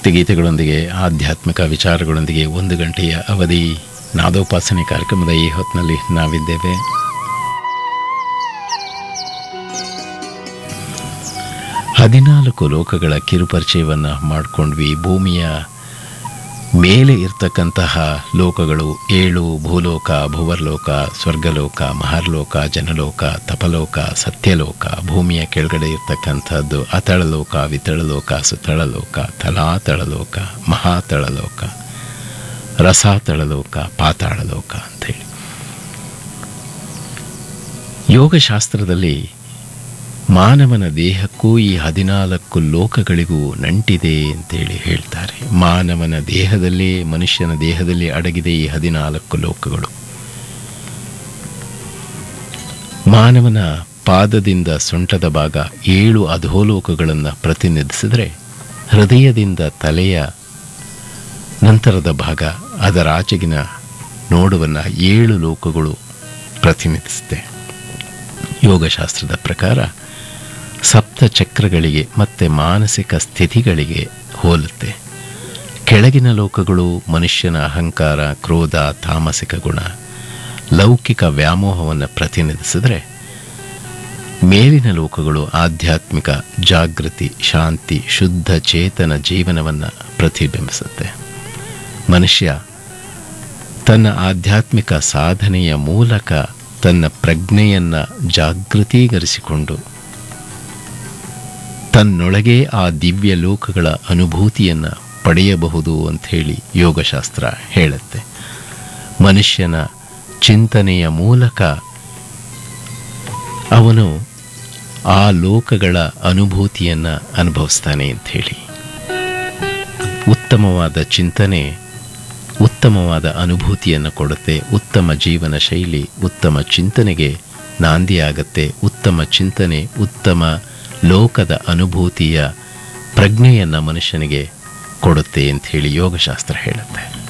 ಭಕ್ತಿಗೀತೆಗಳೊಂದಿಗೆ ಆಧ್ಯಾತ್ಮಿಕ ವಿಚಾರಗಳೊಂದಿಗೆ ಒಂದು ಗಂಟೆಯ ಅವಧಿ ನಾದೋಪಾಸನೆ ಕಾರ್ಯಕ್ರಮದ ಈ ಹೊತ್ತಿನಲ್ಲಿ ನಾವಿದ್ದೇವೆ ಹದಿನಾಲ್ಕು ಲೋಕಗಳ ಕಿರುಪರಿಚಯವನ್ನು ಮಾಡಿಕೊಂಡ್ವಿ ಭೂಮಿಯ ಮೇಲೆ ಇರ್ತಕ್ಕಂತಹ ಲೋಕಗಳು ಏಳು ಭೂಲೋಕ ಭುವರ್ಲೋಕ ಸ್ವರ್ಗಲೋಕ ಮಹರ್ಲೋಕ ಜನಲೋಕ ತಪಲೋಕ ಸತ್ಯಲೋಕ ಭೂಮಿಯ ಕೆಳಗಡೆ ಇರ್ತಕ್ಕಂಥದ್ದು ಅತಳಲೋಕ ವಿತಳಲೋಕ ಸುತಳಲೋಕ ತಲಾತಳಲೋಕ ಮಹಾತಳಲೋಕ ರಸಾತಳಲೋಕ ಪಾತಾಳಲೋಕ ಅಂಥೇಳಿ ಯೋಗಶಾಸ್ತ್ರದಲ್ಲಿ ಮಾನವನ ದೇಹಕ್ಕೂ ಈ ಹದಿನಾಲ್ಕು ಲೋಕಗಳಿಗೂ ನಂಟಿದೆ ಅಂತೇಳಿ ಹೇಳ್ತಾರೆ ಮಾನವನ ದೇಹದಲ್ಲಿ ಮನುಷ್ಯನ ದೇಹದಲ್ಲಿ ಅಡಗಿದೆ ಈ ಹದಿನಾಲ್ಕು ಲೋಕಗಳು ಮಾನವನ ಪಾದದಿಂದ ಸೊಂಟದ ಭಾಗ ಏಳು ಅಧೋಲೋಕಗಳನ್ನು ಪ್ರತಿನಿಧಿಸಿದರೆ ಹೃದಯದಿಂದ ತಲೆಯ ನಂತರದ ಭಾಗ ಅದರ ಆಚೆಗಿನ ನೋಡುವನ್ನು ಏಳು ಲೋಕಗಳು ಪ್ರತಿನಿಧಿಸುತ್ತೆ ಯೋಗಶಾಸ್ತ್ರದ ಪ್ರಕಾರ ಸಪ್ತ ಚಕ್ರಗಳಿಗೆ ಮತ್ತು ಮಾನಸಿಕ ಸ್ಥಿತಿಗಳಿಗೆ ಹೋಲುತ್ತೆ ಕೆಳಗಿನ ಲೋಕಗಳು ಮನುಷ್ಯನ ಅಹಂಕಾರ ಕ್ರೋಧ ತಾಮಸಿಕ ಗುಣ ಲೌಕಿಕ ವ್ಯಾಮೋಹವನ್ನು ಪ್ರತಿನಿಧಿಸಿದರೆ ಮೇಲಿನ ಲೋಕಗಳು ಆಧ್ಯಾತ್ಮಿಕ ಜಾಗೃತಿ ಶಾಂತಿ ಶುದ್ಧ ಚೇತನ ಜೀವನವನ್ನು ಪ್ರತಿಬಿಂಬಿಸುತ್ತೆ ಮನುಷ್ಯ ತನ್ನ ಆಧ್ಯಾತ್ಮಿಕ ಸಾಧನೆಯ ಮೂಲಕ ತನ್ನ ಪ್ರಜ್ಞೆಯನ್ನು ಜಾಗೃತೀಕರಿಸಿಕೊಂಡು ತನ್ನೊಳಗೆ ಆ ದಿವ್ಯ ಲೋಕಗಳ ಅನುಭೂತಿಯನ್ನು ಪಡೆಯಬಹುದು ಅಂಥೇಳಿ ಯೋಗಶಾಸ್ತ್ರ ಹೇಳುತ್ತೆ ಮನುಷ್ಯನ ಚಿಂತನೆಯ ಮೂಲಕ ಅವನು ಆ ಲೋಕಗಳ ಅನುಭೂತಿಯನ್ನು ಅನುಭವಿಸ್ತಾನೆ ಅಂಥೇಳಿ ಉತ್ತಮವಾದ ಚಿಂತನೆ ಉತ್ತಮವಾದ ಅನುಭೂತಿಯನ್ನು ಕೊಡುತ್ತೆ ಉತ್ತಮ ಜೀವನ ಶೈಲಿ ಉತ್ತಮ ಚಿಂತನೆಗೆ ನಾಂದಿಯಾಗತ್ತೆ ಉತ್ತಮ ಚಿಂತನೆ ಉತ್ತಮ ಲೋಕದ ಅನುಭೂತಿಯ ಪ್ರಜ್ಞೆಯನ್ನು ಮನುಷ್ಯನಿಗೆ ಕೊಡುತ್ತೆ ಅಂತ ಹೇಳಿ ಯೋಗಶಾಸ್ತ್ರ ಹೇಳುತ್ತೆ